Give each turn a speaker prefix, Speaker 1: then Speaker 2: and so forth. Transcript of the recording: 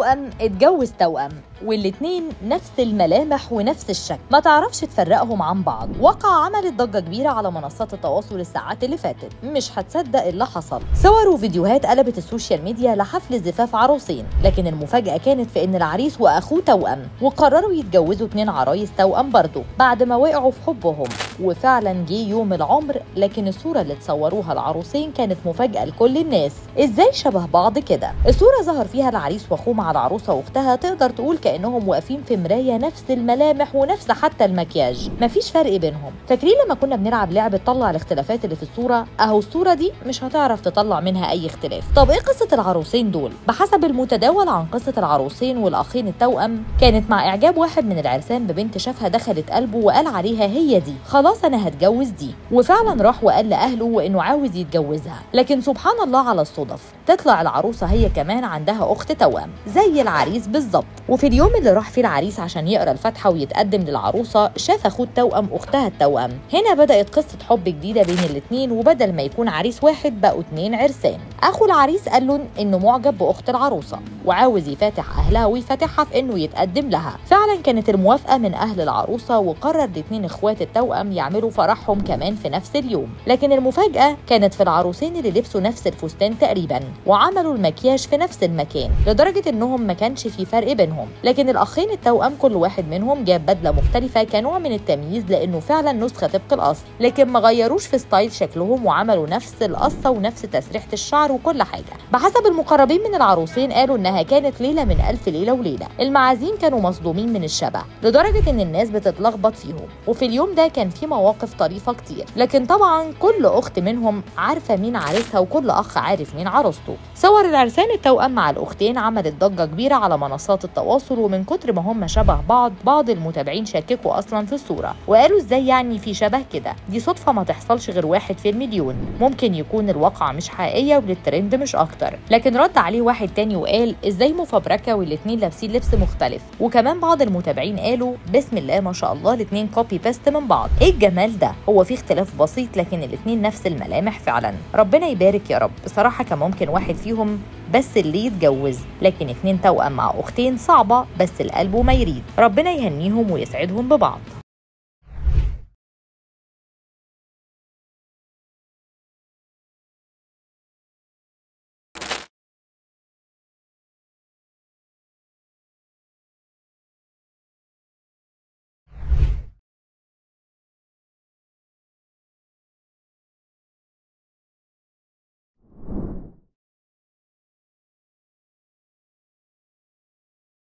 Speaker 1: توأم اتجوز توأم والاتنين نفس الملامح ونفس الشكل ما تعرفش تفرقهم عن بعض وقع عملت ضجة كبيرة على منصات التواصل الساعات اللي فاتت مش هتصدق اللي حصل صور وفيديوهات قلبت السوشيال ميديا لحفل زفاف عروسين لكن المفاجأة كانت في ان العريس واخوه توأم وقرروا يتجوزوا اتنين عرايس توأم برضه بعد ما وقعوا في حبهم وفعلا جه يوم العمر لكن الصورة اللي تصوروها العروسين كانت مفاجأة لكل الناس ازاي شبه بعض كده الصورة ظهر فيها العريس واخوه مع العروسة واختها تقدر تقول كأنهم واقفين في مراية نفس الملامح ونفس حتى المكياج مفيش فرق بينهم فاكرين لما كنا بنلعب لعبة طلع الاختلافات اللي في الصورة اهو الصورة دي مش هتعرف تطلع منها اي اختلاف طب ايه قصة العروسين دول بحسب المتداول عن قصة العروسين والاخين التوأم كانت مع اعجاب واحد من العرسان ببنت شافها دخلت قلبه وقال عليها هي دي خلاص انا هتجوز دي وفعلا راح وقال لاهله انه عاوز يتجوزها لكن سبحان الله على الصدف تطلع العروسه هي كمان عندها اخت توأم زي العريس بالظبط وفي اليوم اللي راح فيه العريس عشان يقرا الفاتحه ويتقدم للعروسه شاف اخوه التوأم اختها التوأم هنا بدات قصه حب جديده بين الاتنين وبدل ما يكون عريس واحد بقوا اتنين عرسان اخو العريس قال له انه معجب باخت العروسه وعاوز يفاتح اهلها ويفاتحها في انه يتقدم لها فعلا كانت الموافقه من اهل العروسه وقرر الاتنين اخوات التوأم يعملوا فرحهم كمان في نفس اليوم لكن المفاجاه كانت في العروسين اللي لبسوا نفس الفستان تقريبا وعملوا المكياج في نفس المكان لدرجه انهم ما كانش في فرق بينهم لكن الاخين التوأم كل واحد منهم جاب بدله مختلفه كنوع من التمييز لانه فعلا نسخه طبق الاصل لكن ما غيروش في ستايل شكلهم وعملوا نفس القصه ونفس تسريحه الشعر وكل حاجه بحسب المقربين من العروسين قالوا انها كانت ليله من الف ليله وليله المعازيم كانوا مصدومين من الشبه لدرجه ان الناس بتتلخبط فيهم وفي اليوم ده كان في مواقف طريفه كتير لكن طبعا كل اخت منهم عارفه مين عريسها وكل اخ عارف مين عروسته صور العرسان التوأم مع الاختين عملت ضجه كبيره على منصات التواصل ومن كتر ما هم شبه بعض بعض المتابعين شككوا اصلا في الصوره وقالوا ازاي يعني في شبه كده دي صدفه ما تحصلش غير واحد في المليون ممكن يكون الواقعه مش حقيقيه وللترند مش اكتر لكن رد عليه واحد تاني وقال ازاي مفبركه والاتنين لابسين لبس مختلف وكمان بعض المتابعين قالوا بسم الله ما شاء الله الاتنين كوبي بيست من بعض ايه الجمال ده هو في اختلاف بسيط لكن الاتنين نفس الملامح فعلا ربنا يبارك يا رب بصراحه كان ممكن واحد فيهم بس اللي يتجوز لكن اتنين توأم مع اختين صعبه بس القلب ما يريد ربنا يهنيهم ويسعدهم ببعض